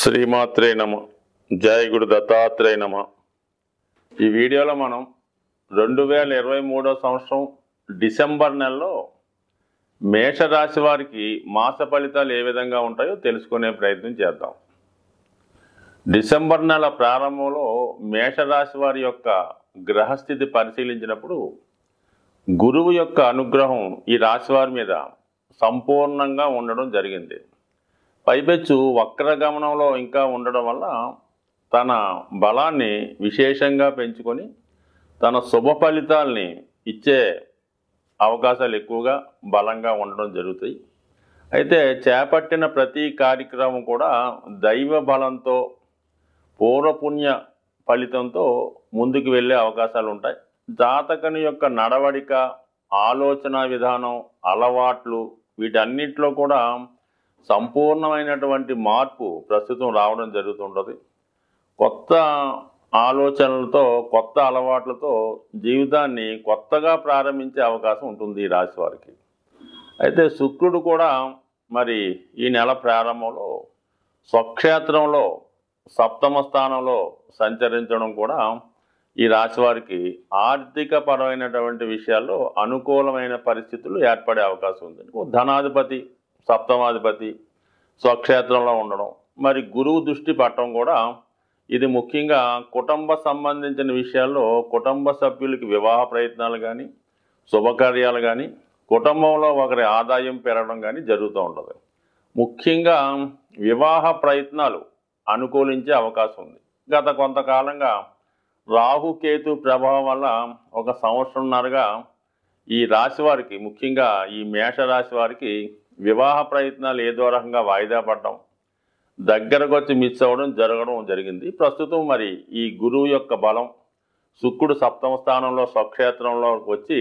శ్రీమాత్రే నమ జయ గురు దత్తాత్రేయ నమ ఈ వీడియోలో మనం రెండు వేల ఇరవై మూడో సంవత్సరం డిసెంబర్ నెలలో మేషరాశి వారికి మాస ఫలితాలు ఏ విధంగా ఉంటాయో తెలుసుకునే ప్రయత్నం చేద్దాం డిసెంబర్ నెల ప్రారంభంలో మేషరాశి వారి యొక్క గ్రహస్థితి పరిశీలించినప్పుడు గురువు యొక్క అనుగ్రహం ఈ రాశి వారి మీద సంపూర్ణంగా ఉండడం జరిగింది పైపెచ్చు వక్రగమనంలో ఇంకా ఉండడం వల్ల తన బలాన్ని విశేషంగా పెంచుకొని తన శుభ ఫలితాల్ని ఇచ్చే అవకాశాలు ఎక్కువగా బలంగా ఉండడం జరుగుతాయి అయితే చేపట్టిన ప్రతి కార్యక్రమం కూడా దైవ బలంతో పూర్వపుణ్య ఫలితంతో ముందుకు వెళ్ళే అవకాశాలు ఉంటాయి జాతకని యొక్క నడవడిక ఆలోచన విధానం అలవాట్లు వీటన్నిటిలో కూడా సంపూర్ణమైనటువంటి మార్పు ప్రస్తుతం రావడం జరుగుతుంటుంది కొత్త ఆలోచనలతో కొత్త అలవాట్లతో జీవితాన్ని కొత్తగా ప్రారంభించే అవకాశం ఉంటుంది ఈ రాశి వారికి అయితే శుక్రుడు కూడా మరి ఈ నెల ప్రారంభంలో స్వక్షేత్రంలో సప్తమ స్థానంలో సంచరించడం కూడా ఈ రాశి వారికి ఆర్థిక పరమైనటువంటి విషయాల్లో అనుకూలమైన పరిస్థితులు ఏర్పడే అవకాశం ఉంది ధనాధిపతి సప్తమాధిపతి స్వక్షేత్రంలో ఉండడం మరి గురువు దృష్టి పట్టడం కూడా ఇది ముఖ్యంగా కుటుంబ సంబంధించిన విషయాల్లో కుటుంబ సభ్యులకి వివాహ ప్రయత్నాలు కానీ శుభకార్యాలు కానీ కుటుంబంలో ఒకరి ఆదాయం పెరగడం కానీ జరుగుతూ ఉంటుంది ముఖ్యంగా వివాహ ప్రయత్నాలు అనుకూలించే అవకాశం ఉంది గత కొంతకాలంగా రాహుకేతు ప్రభావం వల్ల ఒక సంవత్సరంన్నరగా ఈ రాశి వారికి ముఖ్యంగా ఈ మేష రాశి వారికి వివాహ ప్రయత్నాలు ఏదో రకంగా వాయిదా పడడం దగ్గరకు వచ్చి మిస్ అవ్వడం జరగడం జరిగింది ప్రస్తుతం మరి ఈ గురువు యొక్క బలం శుక్రుడు సప్తమ స్థానంలో స్వక్షేత్రంలో వచ్చి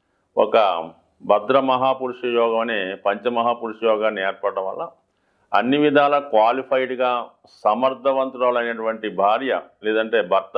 ఒక భద్ర మహాపురుష యోగం అనే పంచమహాపురుష యోగాన్ని ఏర్పడడం వల్ల అన్ని విధాల క్వాలిఫైడ్గా సమర్థవంతురాలైనటువంటి భార్య లేదంటే భర్త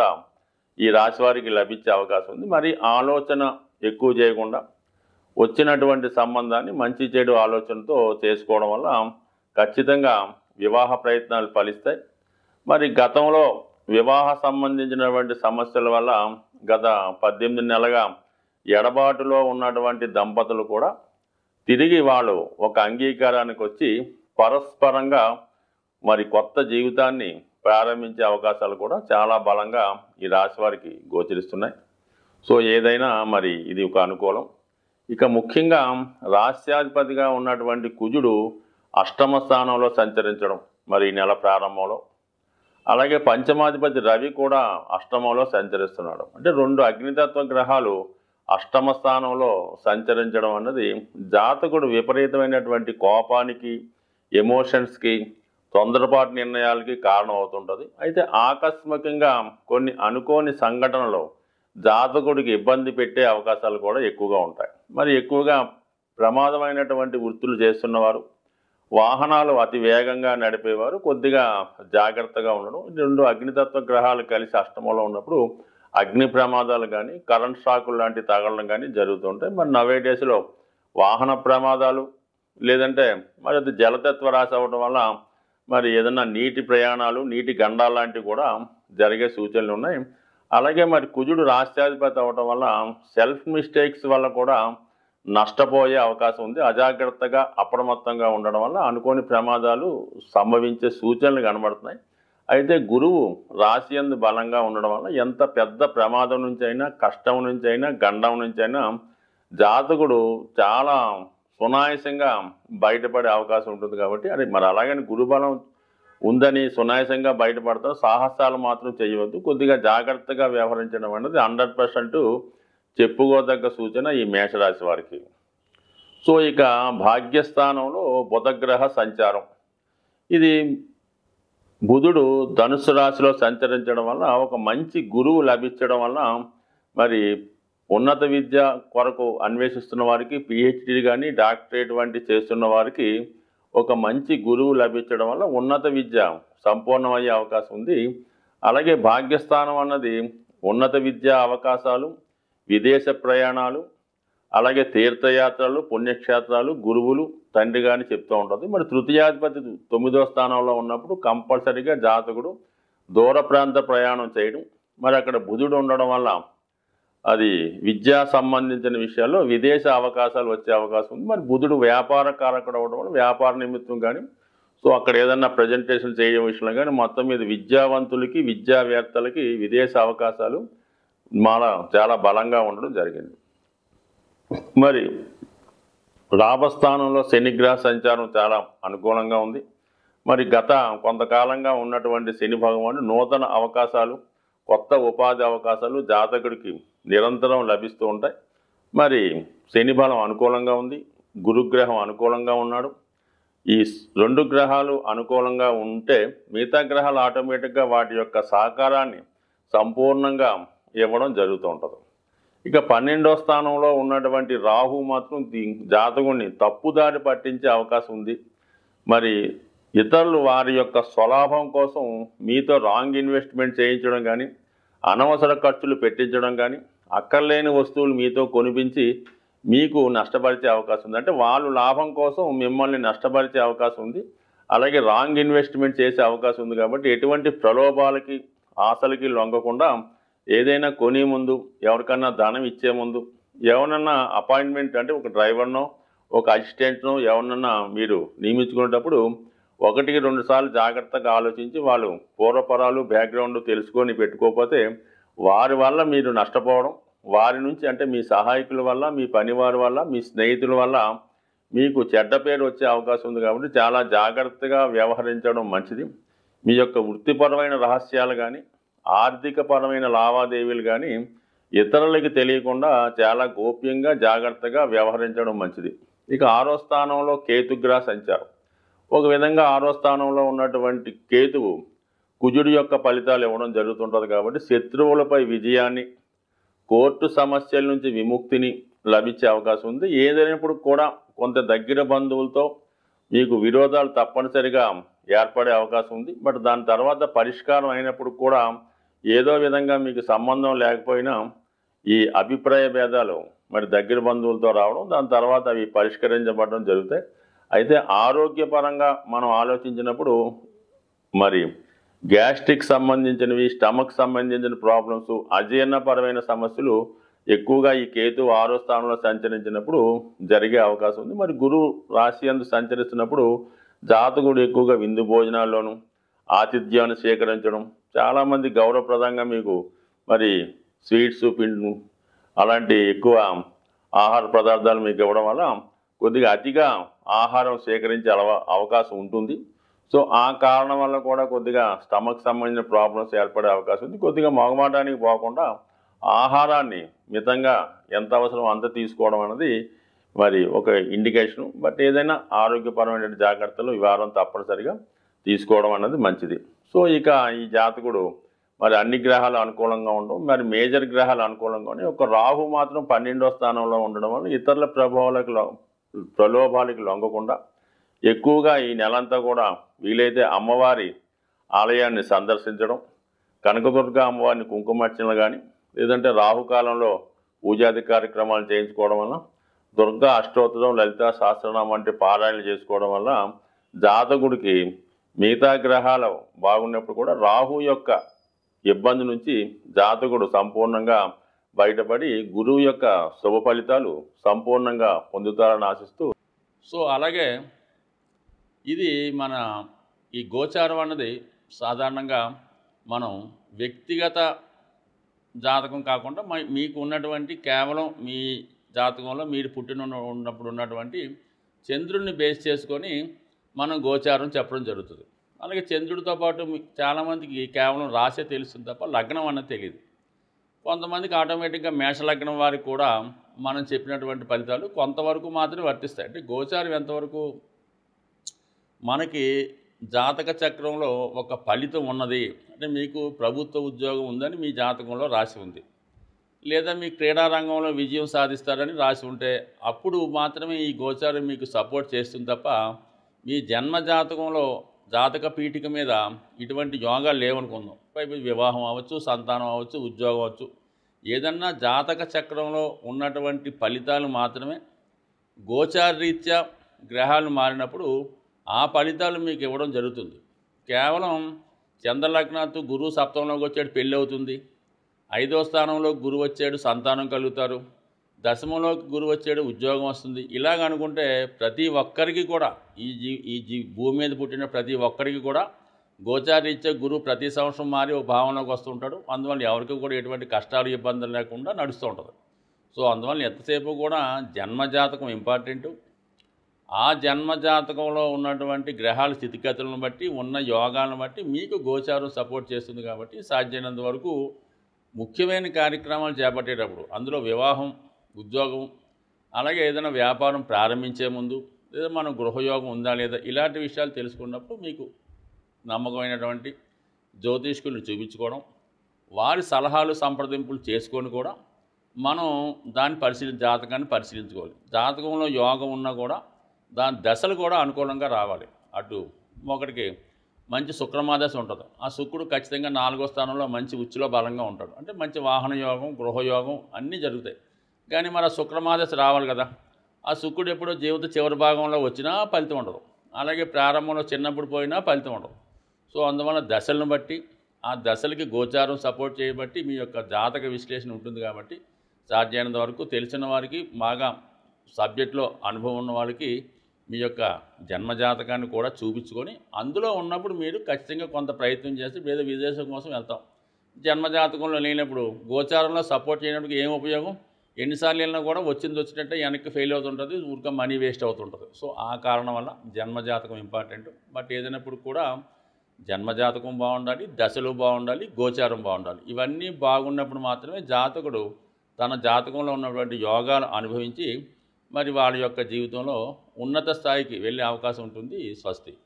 ఈ రాశి వారికి లభించే అవకాశం ఉంది మరి ఆలోచన ఎక్కువ చేయకుండా వచ్చినటువంటి సంబంధాన్ని మంచి చెడు ఆలోచనతో చేసుకోవడం వల్ల ఖచ్చితంగా వివాహ ప్రయత్నాలు ఫలిస్తాయి మరి గతంలో వివాహ సంబంధించినటువంటి సమస్యల వల్ల గత పద్దెనిమిది నెలలుగా ఎడబాటులో ఉన్నటువంటి దంపతులు కూడా తిరిగి వాళ్ళు ఒక అంగీకారానికి వచ్చి పరస్పరంగా మరి కొత్త జీవితాన్ని ప్రారంభించే అవకాశాలు కూడా చాలా బలంగా ఈ రాశి వారికి గోచరిస్తున్నాయి సో ఏదైనా మరి ఇది ఒక అనుకూలం ఇక ముఖ్యంగా రాస్యాధిపతిగా ఉన్నటువంటి కుజుడు అష్టమ స్థానంలో సంచరించడం మరి ఈ నెల ప్రారంభంలో అలాగే పంచమాధిపతి రవి కూడా అష్టమంలో సంచరిస్తున్నాడు అంటే రెండు అగ్నితత్వ గ్రహాలు అష్టమ స్థానంలో సంచరించడం అన్నది జాతకుడు విపరీతమైనటువంటి కోపానికి ఎమోషన్స్కి తొందరపాటు నిర్ణయాలకి కారణం అవుతుంటుంది అయితే ఆకస్మికంగా కొన్ని అనుకోని సంఘటనలు జాతకుడికి ఇబ్బంది పెట్టే అవకాశాలు కూడా ఎక్కువగా ఉంటాయి మరి ఎక్కువగా ప్రమాదమైనటువంటి వృత్తులు చేస్తున్నవారు వాహనాలు అతి వేగంగా నడిపేవారు కొద్దిగా జాగ్రత్తగా ఉండడం రెండు అగ్నితత్వ గ్రహాలు కలిసి అష్టమంలో ఉన్నప్పుడు అగ్ని ప్రమాదాలు కానీ కరెంట్ షాకులు లాంటి తగలడం కానీ జరుగుతుంటాయి మరి నవే డేస్లో వాహన ప్రమాదాలు లేదంటే మరి అది జలతత్వ రాశి అవ్వడం వల్ల మరి ఏదైనా నీటి ప్రయాణాలు నీటి గండాలు లాంటివి కూడా జరిగే సూచనలు ఉన్నాయి అలాగే మరి కుజుడు రాష్ట్రాధిపతి అవ్వడం వల్ల సెల్ఫ్ మిస్టేక్స్ వల్ల కూడా నష్టపోయే అవకాశం ఉంది అజాగ్రత్తగా అప్రమత్తంగా ఉండడం వల్ల అనుకోని ప్రమాదాలు సంభవించే సూచనలు కనబడుతున్నాయి అయితే గురువు రాశి ఎందు బలంగా ఉండడం వల్ల ఎంత పెద్ద ప్రమాదం నుంచి అయినా కష్టం నుంచి అయినా గండం నుంచి అయినా జాతకుడు చాలా సునాయాసంగా బయటపడే అవకాశం ఉంటుంది కాబట్టి అది మరి అలాగని గురుబలం ఉందని సునాయాసంగా బయటపడతాం సాహసాలు మాత్రం చేయవద్దు కొద్దిగా జాగ్రత్తగా వ్యవహరించడం అనేది హండ్రెడ్ పర్సెంట్ చెప్పుకోదగ్గ సూచన ఈ మేషరాశి వారికి సో ఇక భాగ్యస్థానంలో బుధగ్రహ సంచారం ఇది బుధుడు ధనుసు రాశిలో సంచరించడం వల్ల ఒక మంచి గురువు లభించడం వల్ల మరి ఉన్నత విద్య కొరకు అన్వేషిస్తున్న వారికి పిహెచ్డి కానీ డాక్టరేట్ వంటి చేస్తున్న వారికి ఒక మంచి గురువు లభించడం వల్ల ఉన్నత విద్య సంపూర్ణమయ్యే అవకాశం ఉంది అలాగే భాగ్యస్థానం అన్నది ఉన్నత విద్యా అవకాశాలు విదేశ ప్రయాణాలు అలాగే తీర్థయాత్రలు పుణ్యక్షేత్రాలు గురువులు తండ్రి కానీ చెప్తూ ఉంటుంది మరి తృతీయాధిపతి తొమ్మిదో స్థానంలో ఉన్నప్పుడు కంపల్సరీగా జాతకుడు దూర ప్రాంత ప్రయాణం చేయడం మరి అక్కడ బుధుడు ఉండడం వల్ల అది విద్యా సంబంధించిన విషయాల్లో విదేశ అవకాశాలు వచ్చే అవకాశం ఉంది మరి బుధుడు వ్యాపార కారకుడు అవడం వల్ల వ్యాపార నిమిత్తం కానీ సో అక్కడ ఏదన్నా ప్రజెంటేషన్ చేయడం విషయంలో కానీ మొత్తం మీద విద్యావంతులకి విద్యావేత్తలకి విదేశ అవకాశాలు మన చాలా బలంగా ఉండడం జరిగింది మరి లాభస్థానంలో శనిగ్రహ సంచారం చాలా అనుకూలంగా ఉంది మరి గత కొంతకాలంగా ఉన్నటువంటి శని భగవానుడు నూతన అవకాశాలు కొత్త ఉపాధి అవకాశాలు జాతకుడికి నిరంతరం లభిస్తూ ఉంటాయి మరి శని బలం అనుకూలంగా ఉంది గురుగ్రహం అనుకూలంగా ఉన్నాడు ఈ స్- రెండు గ్రహాలు అనుకూలంగా ఉంటే మిగతా గ్రహాలు ఆటోమేటిక్గా వాటి యొక్క సహకారాన్ని సంపూర్ణంగా ఇవ్వడం జరుగుతూ ఉంటుంది ఇక పన్నెండో స్థానంలో ఉన్నటువంటి రాహు మాత్రం దీ- జాతకుడిని తప్పుదారి పట్టించే అవకాశం ఉంది మరి ఇతరులు వారి యొక్క స్వలాభం కోసం మీతో రాంగ్ ఇన్వెస్ట్మెంట్ చేయించడం కానీ అనవసర ఖర్చులు పెట్టించడం కానీ అక్కర్లేని వస్తువులు మీతో కొనిపించి మీకు నష్టపరిచే అవకాశం ఉంది అంటే వాళ్ళు లాభం కోసం మిమ్మల్ని నష్టపరిచే అవకాశం ఉంది అలాగే రాంగ్ ఇన్వెస్ట్మెంట్ చేసే అవకాశం ఉంది కాబట్టి ఎటువంటి ప్రలోభాలకి ఆశలకి లొంగకుండా ఏదైనా కొనే ముందు ఎవరికన్నా ధనం ఇచ్చే ముందు ఎవరన్నా అపాయింట్మెంట్ అంటే ఒక డ్రైవర్నో ఒక అసిస్టెంట్నో ఎవరినన్నా మీరు నియమించుకునేటప్పుడు ఒకటికి రెండు సార్లు జాగ్రత్తగా ఆలోచించి వాళ్ళు పూర్వపరాలు బ్యాక్గ్రౌండ్ తెలుసుకొని పెట్టుకోకపోతే వారి వల్ల మీరు నష్టపోవడం వారి నుంచి అంటే మీ సహాయకుల వల్ల మీ పనివారి వల్ల మీ స్నేహితుల వల్ల మీకు చెడ్డ పేరు వచ్చే అవకాశం ఉంది కాబట్టి చాలా జాగ్రత్తగా వ్యవహరించడం మంచిది మీ యొక్క వృత్తిపరమైన రహస్యాలు కానీ ఆర్థికపరమైన లావాదేవీలు కానీ ఇతరులకి తెలియకుండా చాలా గోప్యంగా జాగ్రత్తగా వ్యవహరించడం మంచిది ఇక ఆరో స్థానంలో కేతుగ్రహ సంచారం ఒక విధంగా ఆరో స్థానంలో ఉన్నటువంటి కేతువు కుజుడి యొక్క ఫలితాలు ఇవ్వడం జరుగుతుంటుంది కాబట్టి శత్రువులపై విజయాన్ని కోర్టు సమస్యల నుంచి విముక్తిని లభించే అవకాశం ఉంది ఏదైనప్పుడు కూడా కొంత దగ్గర బంధువులతో మీకు విరోధాలు తప్పనిసరిగా ఏర్పడే అవకాశం ఉంది బట్ దాని తర్వాత పరిష్కారం అయినప్పుడు కూడా ఏదో విధంగా మీకు సంబంధం లేకపోయినా ఈ అభిప్రాయ భేదాలు మరి దగ్గర బంధువులతో రావడం దాని తర్వాత అవి పరిష్కరించబడడం జరుగుతాయి అయితే ఆరోగ్యపరంగా మనం ఆలోచించినప్పుడు మరి గ్యాస్ట్రిక్ సంబంధించినవి స్టమక్ సంబంధించిన ప్రాబ్లమ్స్ అజీర్ణపరమైన సమస్యలు ఎక్కువగా ఈ కేతు ఆరో స్థానంలో సంచరించినప్పుడు జరిగే అవకాశం ఉంది మరి గురువు రాశి అందు సంచరిస్తున్నప్పుడు జాతకుడు ఎక్కువగా విందు భోజనాల్లోనూ ఆతిథ్యాన్ని స్వీకరించడం చాలామంది గౌరవప్రదంగా మీకు మరి స్వీట్స్ పిండి అలాంటి ఎక్కువ ఆహార పదార్థాలు మీకు ఇవ్వడం వల్ల కొద్దిగా అతిగా ఆహారం స్వీకరించే అలవా అవకాశం ఉంటుంది సో ఆ కారణం వల్ల కూడా కొద్దిగా స్టమక్ సంబంధించిన ప్రాబ్లమ్స్ ఏర్పడే అవకాశం ఉంది కొద్దిగా మొగమాటానికి పోకుండా ఆహారాన్ని మితంగా ఎంత అవసరం అంత తీసుకోవడం అనేది మరి ఒక ఇండికేషన్ బట్ ఏదైనా ఆరోగ్యపరమైన జాగ్రత్తలు ఈ వారం తప్పనిసరిగా తీసుకోవడం అన్నది మంచిది సో ఇక ఈ జాతకుడు మరి అన్ని గ్రహాలు అనుకూలంగా ఉండడం మరి మేజర్ గ్రహాలు అనుకూలంగా ఉన్నాయి ఒక రాహు మాత్రం పన్నెండో స్థానంలో ఉండడం వల్ల ఇతరుల ప్రభావాలకు లొ- ప్రలోభాలకు లొంగకుండా ఎక్కువగా ఈ నెలంతా కూడా వీలైతే అమ్మవారి ఆలయాన్ని సందర్శించడం కనకదుర్గ అమ్మవారిని కుంకుమార్చనలు కానీ లేదంటే రాహుకాలంలో పూజాది కార్యక్రమాలు చేయించుకోవడం వల్ల దుర్గా అష్టోత్తరం లలితా సహస్రనామం వంటి పారాయణలు చేసుకోవడం వల్ల జాతకుడికి మిగతా గ్రహాలు బాగున్నప్పుడు కూడా రాహు యొక్క ఇబ్బంది నుంచి జాతకుడు సంపూర్ణంగా బయటపడి గురువు యొక్క శుభ ఫలితాలు సంపూర్ణంగా పొందుతారని ఆశిస్తూ సో అలాగే ఇది మన ఈ గోచారం అన్నది సాధారణంగా మనం వ్యక్తిగత జాతకం కాకుండా మ- మీకు ఉన్నటువంటి కేవలం మీ జాతకంలో మీరు పుట్టిన ఉన్న- ఉన్నప్పుడు ఉన్నటువంటి చంద్రుడిని బేస్ చేసుకొని మనం గోచారం చెప్పడం జరుగుతుంది అలాగే చంద్రుడితో పాటు మీ- చాలామందికి కేవలం రాసే తెలుస్తుంది తప్ప లగ్నం అన్నది తెలియదు కొంతమందికి ఆటోమేటిక్గా మేషలగ్నం వారికి కూడా మనం చెప్పినటువంటి ఫలితాలు కొంతవరకు మాత్రమే వర్తిస్తాయి అంటే గోచారం ఎంతవరకు మనకి జాతక చక్రంలో ఒక ఫలితం ఉన్నది అంటే మీకు ప్రభుత్వ ఉద్యోగం ఉందని మీ జాతకంలో రాసి ఉంది లేదా మీ క్రీడా రంగంలో విజయం సాధిస్తారని రాసి ఉంటే అప్పుడు మాత్రమే ఈ గోచారం మీకు సపోర్ట్ చేస్తుంది తప్ప మీ జన్మ జాతకంలో జాతక పీఠిక మీద ఇటువంటి యోగాలు లేవనుకుందాం పైపు వివాహం అవ్వచ్చు సంతానం అవ్వచ్చు ఉద్యోగం అవ్వచ్చు ఏదన్నా జాతక చక్రంలో ఉన్నటువంటి ఫలితాలు మాత్రమే గోచారరీత్యా గ్రహాలు మారినప్పుడు ఆ ఫలితాలు మీకు ఇవ్వడం జరుగుతుంది కేవలం చంద్రలగ్నాత్తు గురువు సప్తంలోకి వచ్చాడు పెళ్ళి అవుతుంది ఐదో స్థానంలో గురువు వచ్చాడు సంతానం కలుగుతారు దశమంలోకి గురువు వచ్చాడు ఉద్యోగం వస్తుంది ఇలాగ అనుకుంటే ప్రతి ఒక్కరికి కూడా ఈ జీ ఈ జీ భూమి మీద పుట్టిన ప్రతి ఒక్కరికి కూడా గోచారీత్యా గురువు ప్రతి సంవత్సరం మారి ఒక భావనలోకి వస్తుంటాడు అందువల్ల ఎవరికి కూడా ఎటువంటి కష్టాలు ఇబ్బందులు లేకుండా నడుస్తూ ఉంటుంది సో అందువల్ల ఎంతసేపు కూడా జన్మజాతకం ఇంపార్టెంటు ఆ జన్మ జాతకంలో ఉన్నటువంటి గ్రహాల స్థితిగతులను బట్టి ఉన్న యోగాలను బట్టి మీకు గోచారం సపోర్ట్ చేస్తుంది కాబట్టి సాధ్యమైనంత వరకు ముఖ్యమైన కార్యక్రమాలు చేపట్టేటప్పుడు అందులో వివాహం ఉద్యోగం అలాగే ఏదైనా వ్యాపారం ప్రారంభించే ముందు లేదా మనం గృహయోగం ఉందా లేదా ఇలాంటి విషయాలు తెలుసుకున్నప్పుడు మీకు నమ్మకమైనటువంటి జ్యోతిష్కుల్ని చూపించుకోవడం వారి సలహాలు సంప్రదింపులు చేసుకొని కూడా మనం దాన్ని పరిశీలి జాతకాన్ని పరిశీలించుకోవాలి జాతకంలో యోగం ఉన్నా కూడా దాని దశలు కూడా అనుకూలంగా రావాలి అటు ఒకటికి మంచి శుక్రమాదశ ఉంటుంది ఆ శుక్రుడు ఖచ్చితంగా నాలుగో స్థానంలో మంచి ఉచ్చులో బలంగా ఉంటాడు అంటే మంచి వాహన యోగం గృహయోగం అన్నీ జరుగుతాయి కానీ మరి ఆ శుక్రమాదశ రావాలి కదా ఆ శుక్రుడు ఎప్పుడో జీవిత చివరి భాగంలో వచ్చినా ఫలితం ఉండదు అలాగే ప్రారంభంలో చిన్నప్పుడు పోయినా ఫలితం ఉండదు సో అందువల్ల దశలను బట్టి ఆ దశలకి గోచారం సపోర్ట్ చేయబట్టి మీ యొక్క జాతక విశ్లేషణ ఉంటుంది కాబట్టి సాధ్యమైనంత వరకు తెలిసిన వారికి బాగా సబ్జెక్ట్లో అనుభవం ఉన్న వాళ్ళకి మీ యొక్క జన్మజాతకాన్ని కూడా చూపించుకొని అందులో ఉన్నప్పుడు మీరు ఖచ్చితంగా కొంత ప్రయత్నం చేసి వేరే విదేశం కోసం వెళ్తాం జన్మజాతకంలో లేనప్పుడు గోచారంలో సపోర్ట్ చేయడానికి ఏం ఉపయోగం ఎన్నిసార్లు వెళ్ళినా కూడా వచ్చింది వచ్చినట్టే వెనక్కి ఫెయిల్ అవుతుంటుంది ఊరికే మనీ వేస్ట్ అవుతుంటుంది సో ఆ కారణం వల్ల జన్మజాతకం ఇంపార్టెంట్ బట్ ఏదైనప్పుడు కూడా జన్మజాతకం బాగుండాలి దశలు బాగుండాలి గోచారం బాగుండాలి ఇవన్నీ బాగున్నప్పుడు మాత్రమే జాతకుడు తన జాతకంలో ఉన్నటువంటి యోగాలు అనుభవించి మరి వాళ్ళ యొక్క జీవితంలో ఉన్నత స్థాయికి వెళ్ళే అవకాశం ఉంటుంది స్వస్తి